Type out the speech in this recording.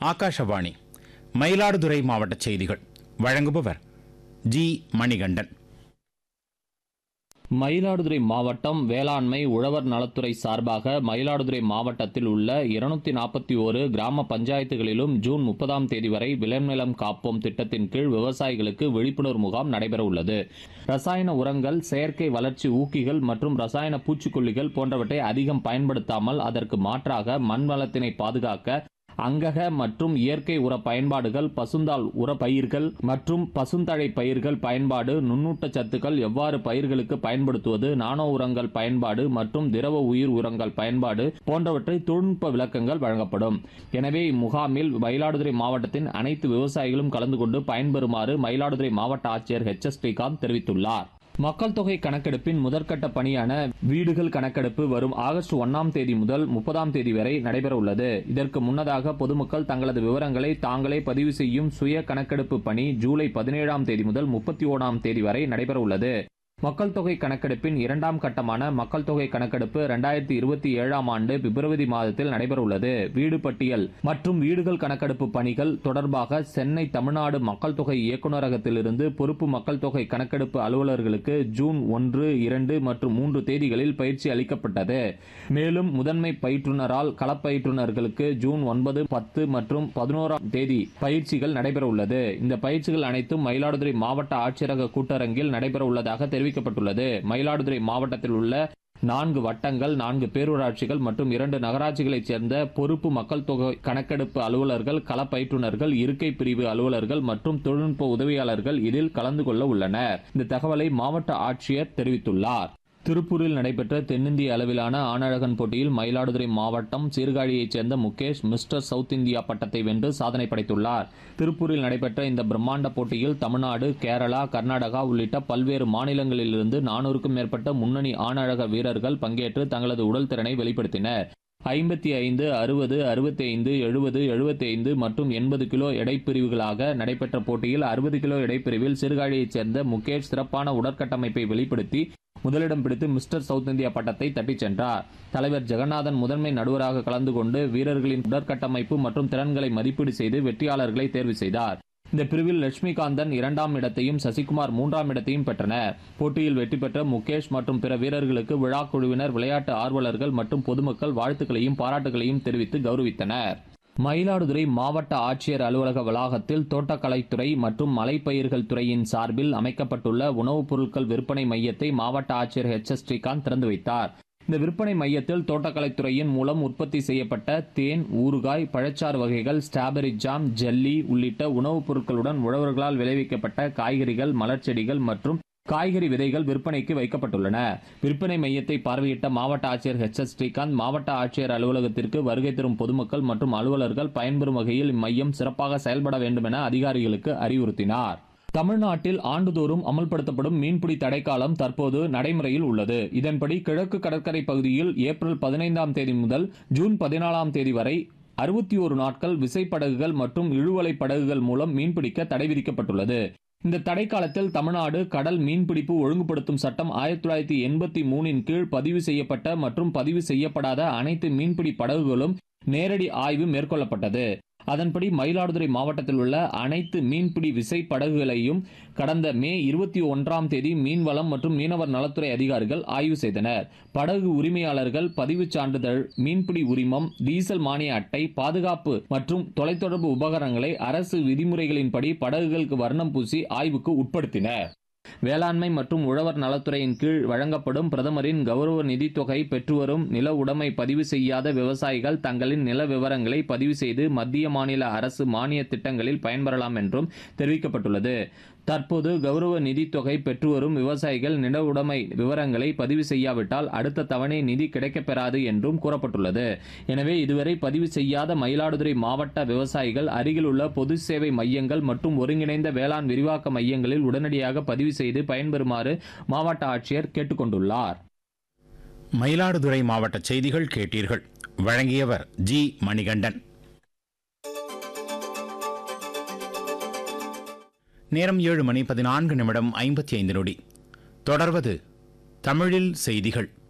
ஆகாஷவாணி மயிலாடுதுறை மாவட்ட செய்திகள் வழங்குபவர் ஜி மணிகண்டன் மயிலாடுதுறை மாவட்டம் வேளாண்மை உழவர் நலத்துறை சார்பாக மயிலாடுதுறை மாவட்டத்தில் உள்ள இருநூத்தி நாற்பத்தி ஒரு கிராம பஞ்சாயத்துகளிலும் ஜூன் முப்பதாம் தேதி வரை விளைநிலம் காப்போம் திட்டத்தின் கீழ் விவசாயிகளுக்கு விழிப்புணர்வு முகாம் நடைபெற உள்ளது ரசாயன உரங்கள் செயற்கை வளர்ச்சி ஊக்கிகள் மற்றும் ரசாயன பூச்சிக்கொல்லிகள் போன்றவற்றை அதிகம் பயன்படுத்தாமல் அதற்கு மாற்றாக மண் வளத்தினை பாதுகாக்க அங்கக மற்றும் இயற்கை உர பயன்பாடுகள் பசுந்தாள் உர பயிர்கள் மற்றும் பசுந்தழை பயிர்கள் பயன்பாடு நுண்ணூட்ட சத்துக்கள் எவ்வாறு பயிர்களுக்கு பயன்படுத்துவது நானோ உரங்கள் பயன்பாடு மற்றும் திரவ உயிர் உரங்கள் பயன்பாடு போன்றவற்றை தொழில்நுட்ப விளக்கங்கள் வழங்கப்படும் எனவே இம்முகாமில் மயிலாடுதுறை மாவட்டத்தின் அனைத்து விவசாயிகளும் கலந்து கொண்டு பயன்பெறுமாறு மயிலாடுதுறை மாவட்ட ஆட்சியர் ஹெச் எஸ் ஸ்ரீகாந்த் தெரிவித்துள்ளார் மக்கள் தொகை கணக்கெடுப்பின் முதற்கட்ட பணியான வீடுகள் கணக்கெடுப்பு வரும் ஆகஸ்ட் ஒன்னாம் தேதி முதல் முப்பதாம் தேதி வரை நடைபெற உள்ளது இதற்கு முன்னதாக பொதுமக்கள் தங்களது விவரங்களை தாங்களே பதிவு செய்யும் சுய கணக்கெடுப்பு பணி ஜூலை பதினேழாம் தேதி முதல் முப்பத்தி ஓராம் தேதி வரை நடைபெற உள்ளது மக்கள் தொகை கணக்கெடுப்பின் இரண்டாம் கட்டமான மக்கள் தொகை கணக்கெடுப்பு இரண்டாயிரத்தி இருபத்தி ஏழாம் ஆண்டு பிப்ரவரி மாதத்தில் நடைபெற உள்ளது வீடு பட்டியல் மற்றும் வீடுகள் கணக்கெடுப்பு பணிகள் தொடர்பாக சென்னை தமிழ்நாடு மக்கள் தொகை இயக்குநரகத்திலிருந்து பொறுப்பு மக்கள் தொகை கணக்கெடுப்பு அலுவலர்களுக்கு ஜூன் ஒன்று இரண்டு மற்றும் மூன்று தேதிகளில் பயிற்சி அளிக்கப்பட்டது மேலும் முதன்மை பயிற்றுனரால் களப்பயிற்றுனர்களுக்கு ஜூன் ஒன்பது பத்து மற்றும் பதினோராம் தேதி பயிற்சிகள் நடைபெற உள்ளது இந்த பயிற்சிகள் அனைத்தும் மயிலாடுதுறை மாவட்ட ஆட்சியரக கூட்டரங்கில் நடைபெற உள்ளதாக தெரிவிக்கப்பட்டுள்ளது மயிலாடுதுறை மாவட்டத்தில் உள்ள நான்கு வட்டங்கள் நான்கு பேரூராட்சிகள் மற்றும் இரண்டு நகராட்சிகளைச் சேர்ந்த பொறுப்பு மக்கள் தொகை கணக்கெடுப்பு அலுவலர்கள் கள பயிற்றுனர்கள் இருக்கை பிரிவு அலுவலர்கள் மற்றும் தொழில்நுட்ப உதவியாளர்கள் இதில் கலந்து கொள்ள உள்ளனர் இந்த தகவலை மாவட்ட ஆட்சியர் தெரிவித்துள்ளார் திருப்பூரில் நடைபெற்ற தென்னிந்திய அளவிலான ஆணழகன் போட்டியில் மயிலாடுதுறை மாவட்டம் சீர்காழியைச் சேர்ந்த முகேஷ் மிஸ்டர் சவுத் இந்தியா பட்டத்தை வென்று சாதனை படைத்துள்ளார் திருப்பூரில் நடைபெற்ற இந்த பிரம்மாண்ட போட்டியில் தமிழ்நாடு கேரளா கர்நாடகா உள்ளிட்ட பல்வேறு மாநிலங்களிலிருந்து நானூறுக்கும் மேற்பட்ட முன்னணி ஆணழக வீரர்கள் பங்கேற்று தங்களது உடல் திறனை வெளிப்படுத்தினர் ஐம்பத்தி ஐந்து அறுபது அறுபத்தி ஐந்து எழுபது எழுபத்தி ஐந்து மற்றும் எண்பது கிலோ எடைப்பிரிவுகளாக நடைபெற்ற போட்டியில் அறுபது கிலோ எடைப்பிரிவில் சீர்காழியைச் சேர்ந்த முகேஷ் சிறப்பான உடற்கட்டமைப்பை வெளிப்படுத்தி முதலிடம் பிடித்து மிஸ்டர் சவுத் இந்தியா பட்டத்தை தட்டிச் சென்றார் தலைவர் ஜெகநாதன் முதன்மை நடுவராக கலந்து கொண்டு வீரர்களின் உடற்கட்டமைப்பு மற்றும் திறன்களை மதிப்பீடு செய்து வெற்றியாளர்களை தேர்வு செய்தார் இந்த பிரிவில் லட்சுமிகாந்தன் இரண்டாம் இடத்தையும் சசிகுமார் மூன்றாம் இடத்தையும் பெற்றனர் போட்டியில் வெற்றி பெற்ற முகேஷ் மற்றும் பிற வீரர்களுக்கு விழா குழுவினர் விளையாட்டு ஆர்வலர்கள் மற்றும் பொதுமக்கள் வாழ்த்துக்களையும் பாராட்டுகளையும் தெரிவித்து கௌரவித்தனர் மயிலாடுதுறை மாவட்ட ஆட்சியர் அலுவலக வளாகத்தில் தோட்டக்கலைத்துறை மற்றும் மலைப்பயிர்கள் துறையின் சார்பில் அமைக்கப்பட்டுள்ள உணவுப் பொருட்கள் விற்பனை மையத்தை மாவட்ட ஆட்சியர் ஹெச் எஸ் ஸ்ரீகாந்த் திறந்து வைத்தார் இந்த விற்பனை மையத்தில் தோட்டக்கலைத்துறையின் மூலம் உற்பத்தி செய்யப்பட்ட தேன் ஊறுகாய் பழச்சாறு வகைகள் ஸ்ட்ராபெரி ஜாம் ஜெல்லி உள்ளிட்ட உணவுப் பொருட்களுடன் உழவர்களால் விளைவிக்கப்பட்ட காய்கறிகள் மலர்ச்செடிகள் மற்றும் காய்கறி விதைகள் விற்பனைக்கு வைக்கப்பட்டுள்ளன விற்பனை மையத்தை பார்வையிட்ட மாவட்ட ஆட்சியர் ஹெச் எஸ் ஸ்ரீகாந்த் மாவட்ட ஆட்சியர் அலுவலகத்திற்கு வருகை தரும் பொதுமக்கள் மற்றும் அலுவலர்கள் பயன்பெறும் வகையில் இம்மையம் சிறப்பாக செயல்பட வேண்டும் என அதிகாரிகளுக்கு அறிவுறுத்தினார் தமிழ்நாட்டில் ஆண்டுதோறும் அமல்படுத்தப்படும் மீன்பிடி தடைக்காலம் தற்போது நடைமுறையில் உள்ளது இதன்படி கிழக்கு கடற்கரை பகுதியில் ஏப்ரல் பதினைந்தாம் தேதி முதல் ஜூன் பதினாலாம் தேதி வரை அறுபத்தி ஒரு நாட்கள் விசைப்படகுகள் மற்றும் இழுவலை படகுகள் மூலம் மீன்பிடிக்க தடை விதிக்கப்பட்டுள்ளது இந்த தடைக்காலத்தில் தமிழ்நாடு கடல் மீன்பிடிப்பு ஒழுங்குபடுத்தும் சட்டம் ஆயிரத்தி தொள்ளாயிரத்தி எண்பத்தி மூணின் கீழ் பதிவு செய்யப்பட்ட மற்றும் பதிவு செய்யப்படாத அனைத்து மீன்பிடி படகுகளும் நேரடி ஆய்வு மேற்கொள்ளப்பட்டது அதன்படி மயிலாடுதுறை மாவட்டத்தில் உள்ள அனைத்து மீன்பிடி விசை படகுகளையும் கடந்த மே இருபத்தி ஒன்றாம் தேதி மீன்வளம் மற்றும் மீனவர் நலத்துறை அதிகாரிகள் ஆய்வு செய்தனர் படகு உரிமையாளர்கள் பதிவுச் சான்றிதழ் மீன்பிடி உரிமம் டீசல் மானிய அட்டை பாதுகாப்பு மற்றும் தொலைத்தொடர்பு உபகரணங்களை அரசு விதிமுறைகளின்படி படகுகளுக்கு வர்ணம் பூசி ஆய்வுக்கு உட்படுத்தினர் வேளாண்மை மற்றும் உழவர் நலத்துறையின் கீழ் வழங்கப்படும் பிரதமரின் கௌரவ நிதித் தொகை பெற்று வரும் நில உடைமை பதிவு செய்யாத விவசாயிகள் தங்களின் நில விவரங்களை பதிவு செய்து மத்திய மாநில அரசு மானிய திட்டங்களில் பயன்பெறலாம் என்றும் தெரிவிக்கப்பட்டுள்ளது தற்போது கௌரவ நிதித் தொகை பெற்று வரும் விவசாயிகள் நில உடைமை விவரங்களை பதிவு செய்யாவிட்டால் அடுத்த தவணை நிதி கிடைக்கப்பெறாது என்றும் கூறப்பட்டுள்ளது எனவே இதுவரை பதிவு செய்யாத மயிலாடுதுறை மாவட்ட விவசாயிகள் அருகில் உள்ள பொது சேவை மையங்கள் மற்றும் ஒருங்கிணைந்த வேளாண் விரிவாக்க மையங்களில் உடனடியாக பதிவு செய்து பயன்பெறுமாறு மாவட்ட ஆட்சியர் கேட்டுக்கொண்டுள்ளார் மயிலாடுதுறை மாவட்ட செய்திகள் கேட்டீர்கள் வழங்கியவர் ஜி மணிகண்டன் நேரம் ஏழு மணி பதினான்கு நிமிடம் ஐம்பத்தி ஐந்து நொடி தொடர்வது தமிழில் செய்திகள்